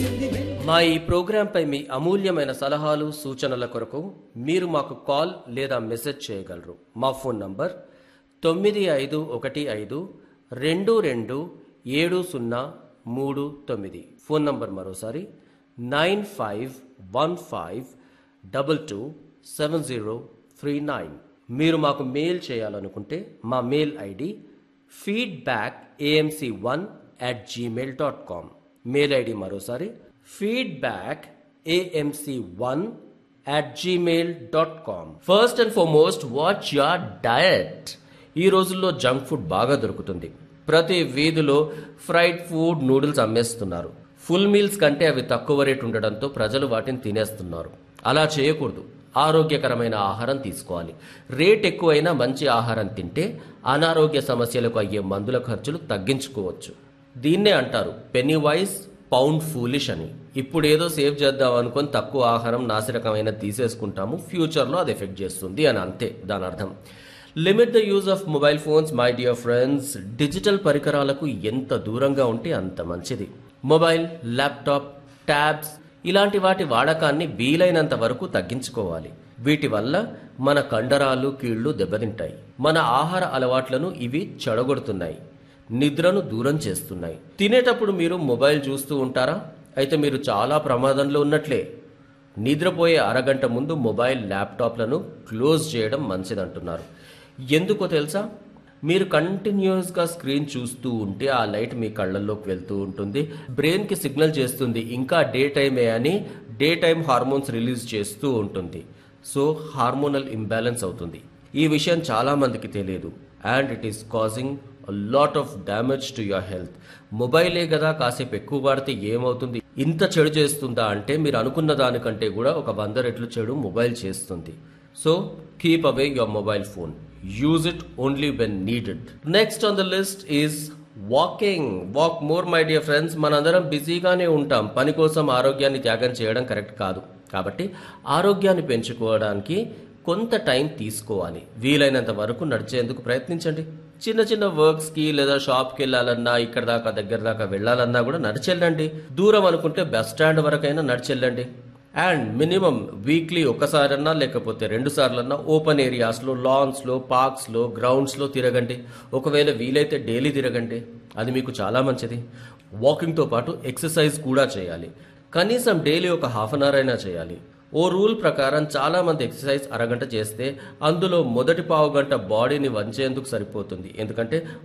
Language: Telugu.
మా ఈ ప్రోగ్రాంపై మీ అమూల్యమైన సలహాలు సూచనల కొరకు మీరు మాకు కాల్ లేదా మెసేజ్ చేయగలరు మా ఫోన్ నంబర్ తొమ్మిది ఐదు ఒకటి ఐదు రెండు రెండు ఏడు సున్నా మూడు తొమ్మిది ఫోన్ నంబర్ మరోసారి nine five one five double two seven zero three nine మీరు మాకు మెయిల్ చేయాలనుకుంటే మా mail ID feedback AMC one at Gmail dot com mail ID మరోసారి feedback AMC one at Gmail dot com first and foremost watch your diet ఈ రోజుల్లో జంక్ ఫుడ్ బాగా దొరుకుతుంది ప్రతి వీధిలో ఫ్రైడ్ ఫుడ్ నూడిల్స్ అమ్మేస్తున్నారు ఫుల్ మీల్స్ కంటే అవి తక్కువ రేటు ఉండడంతో ప్రజలు వాటిని తినేస్తున్నారు అలా చేయకూడదు ఆరోగ్యకరమైన ఆహారం తీసుకోవాలి రేట్ ఎక్కువైనా మంచి ఆహారం తింటే అనారోగ్య సమస్యలకు అయ్యే మందుల ఖర్చులు తగ్గించుకోవచ్చు దీన్నే అంటారు పెన్నీ వైస్ పౌండ్ ఫూలిష్ అని ఇప్పుడు ఏదో సేవ్ చేద్దాం అనుకొని తక్కువ ఆహారం నాసిరకమైన తీసేసుకుంటాము ఫ్యూచర్లో అది ఎఫెక్ట్ చేస్తుంది అని అంతే దాని అర్థం limit the use of mobile phones my dear friends digital పరికరాలకు ఎంత దూరంగా ఉంటే అంత మంచిది మొబైల్ ల్యాప్టాప్ ట్యాబ్స్ ఇలాంటి వాటి వాడకాన్ని వీలైనంత వరకు తగ్గించుకోవాలి వీటి వల్ల మన కండరాలు కీళ్లు దెబ్బతింటాయి మన ఆహార అలవాట్లను ఇవి చెడగొడుతున్నాయి నిద్రను దూరం చేస్తున్నాయి తినేటప్పుడు మీరు మొబైల్ చూస్తూ ఉంటారా అయితే మీరు చాలా ప్రమాదంలో ఉన్నట్లే నిద్రపోయే అరగంట ముందు మొబైల్ ల్యాప్టాప్లను క్లోజ్ చేయడం మంచిదంటున్నారు ఎందుకో తెలుసా మీరు కంటిన్యూస్గా స్క్రీన్ చూస్తూ ఉంటే ఆ లైట్ మీ కళ్ళల్లోకి వెళ్తూ ఉంటుంది బ్రెయిన్కి సిగ్నల్ చేస్తుంది ఇంకా డే టైమే అని డే టైం హార్మోన్స్ రిలీజ్ చేస్తూ ఉంటుంది సో హార్మోనల్ ఇంబ్యాలెన్స్ అవుతుంది ఈ విషయం చాలా మందికి తెలియదు and it is causing lot of damage to your health మొబైలే కదా కాసేపు ఎక్కువ వాడితే ఏమవుతుంది ఇంత చెడు చేస్తుందా అంటే మీరు అనుకున్న దానికంటే కూడా ఒక వంద రెట్లు చెడు మొబైల్ చేస్తుంది so keep away your mobile phone use it only when needed next on the list is walking walk more my dear friends మనందరం బిజీగానే ఉంటాం పని కోసం ఆరోగ్యాన్ని త్యాగం చేయడం కరెక్ట్ కాదు కాబట్టి ఆరోగ్యాన్ని పెంచుకోవడానికి కొంత టైం తీసుకోవాలి వీలైనంత వరకు నడిచేందుకు ప్రయత్నించండి చిన్న చిన్న వర్క్స్ కి లేదా షాప్ కి వెళ్ళాలన్నా ఇక్కడ దాకా దగ్గర దాకా వెళ్ళాలన్నా కూడా నడిచెళ్ళండి దూరం అనుకుంటే బస్ స్టాండ్ వరకైనా నడిచెళ్ళండి అండ్ మినిమం వీక్లీ ఒకసారన్నా లేకపోతే రెండు సార్లన్నా ఓపెన్ ఏరియాస్లో లాన్స్లో పార్క్స్లో గ్రౌండ్స్లో తిరగండి ఒకవేళ వీలైతే డైలీ తిరగండి అది మీకు చాలా మంచిది వాకింగ్తో పాటు ఎక్సర్సైజ్ కూడా చేయాలి కనీసం డైలీ ఒక హాఫ్ అన్ అవర్ అయినా చేయాలి ఓ రూల్ ప్రకారం చాలా మంది ఎక్సర్సైజ్ అరగంట చేస్తే అందులో మొదటి పావు గంట బాడీని వంచేందుకు సరిపోతుంది ఎందుకంటే